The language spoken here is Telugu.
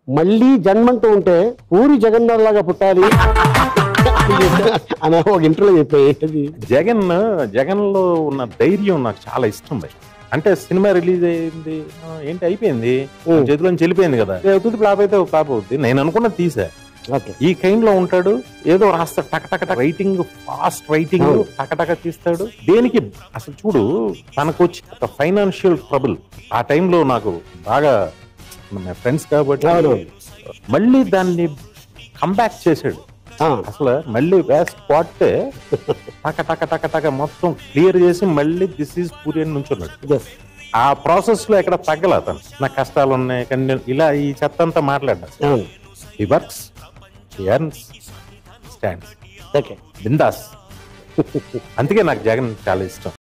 మళ్ళీ జన్మంటూ ఉంటే పూరి జగన్నాథ్ లాగా పుట్టాలి అని ఒక ఇంటర్లో చెప్పేది జగన్ జగన్ లో ఉన్న ధైర్యం నాకు చాలా ఇష్టం భయ్ అంటే సినిమా రిలీజ్ అయింది ఆ, ఏంటి అయిపోయింది Hmm. చేతిలో చెల్లిపోయింది కదా అవుతుంది ఫ్లాప్ అయితే ఫ్లాప్ అవుతుంది నేను అనుకున్న తీసా ఓకే ఈ కైండ్ లో ఉంటాడు ఏదో రాస్తాడు టక టక టక రైటింగ్ ఫాస్ట్ రైటింగ్ అవును. టక టక తీస్తాడు దేనికి అసలు చూడు తనకు వచ్చి ఒక ఫైనాన్షియల్ ట్రబుల్ ఆ టైంలో నాకు బాగా ఫ్రెండ్స్ కాబట్టి అవును. మళ్ళీ దాన్ని కంబ్యాక్ చేశాడు ఆ, అసలు మళ్ళీ వేస్ట్ స్పాట్ టక టక టక టక మొత్తం క్లియర్ చేసి మళ్ళీ దిస్ ఈజ్ పూరి అని నుంచున్నాడు yes. ఆ ప్రాసెస్ లో ఎక్కడ తగ్గల అతను నాకు కష్టాలు ఉన్నాయి కానీ ఇలా ఈ చెత్త అంతా మాట్లాడ్డా అవును he works he earns stands okay బిందాస్ అందుకే నాకు జగన్ చాలా ఇష్టం